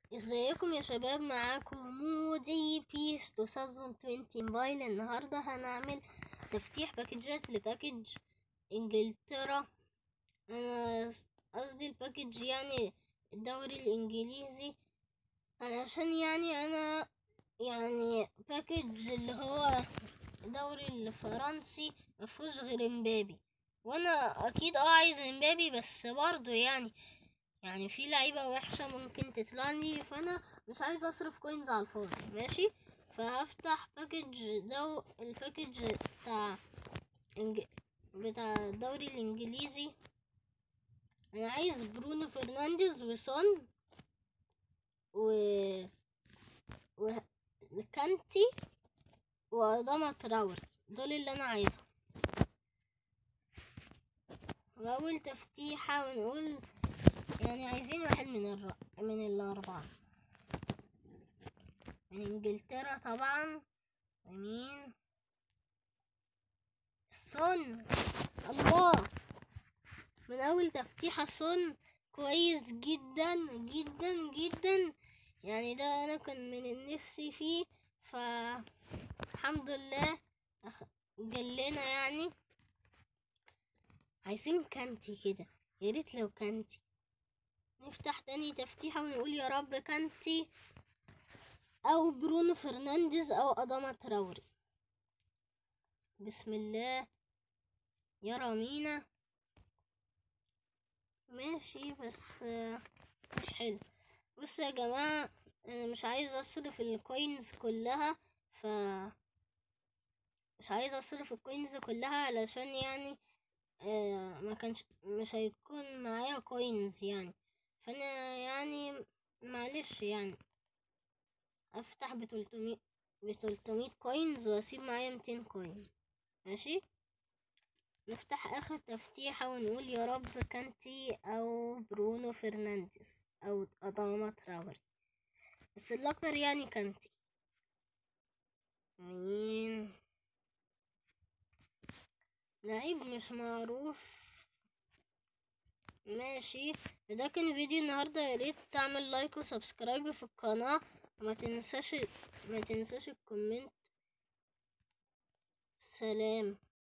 ازيكم يا شباب معاكم مودي بيس 2020 موبايل النهاردة هنعمل تفتيح باكجات لباكج انجلترا انا قصدي الباكج يعني الدوري الانجليزي علشان يعني انا يعني باكج اللي هو الدوري الفرنسي مفهوش غير امبابي وانا اكيد اه عايز امبابي بس برضه يعني يعني في لعيبة وحشة ممكن تطلع لي فأنا مش عايز أصرف كوينز على الفاضي ماشي فهفتح باكج دو الباكج بتاع إنج... بتاع الدوري الإنجليزي أنا عايز برونو فرنانديز وسون و و كانتي وأداما تراوري دول اللي أنا عايزهم وأول تفتيحة ونقول يعني عايزين واحد من الر... من الأربعة من إنجلترا طبعا ومين سون الله من أول تفتيحة سون كويس جدا جدا جدا يعني ده أنا كان من نفسي فيه فالحمد لله أخ... جلنا يعني عايزين كانتي كده يا ريت لو كانتي نفتح تاني تفتيحة ونقول يا رب كانتي أو برونو فرنانديز أو أداما تراوري بسم الله يا رامينا ماشي بس مش حلو بصوا يا جماعة أنا مش عايز أصرف الكوينز كلها ف مش عايز أصرف الكوينز كلها علشان يعني آه ما كانش مش هيكون معايا كوينز يعني فانا يعني معلش يعني افتح بتلتمية بتلتمية كوينز واسيب معايا ميتين كوين ماشي نفتح اخر تفتيحة ونقول يا رب كانتي او برونو فرنانديز او اداما تراوري بس الاكتر يعني كانتي مين لعيب مش معروف ماشي ده كان فيديو النهارده يا ريت تعمل لايك وسبسكرايب في القناه وما تنساش ما تنساش الكومنت سلام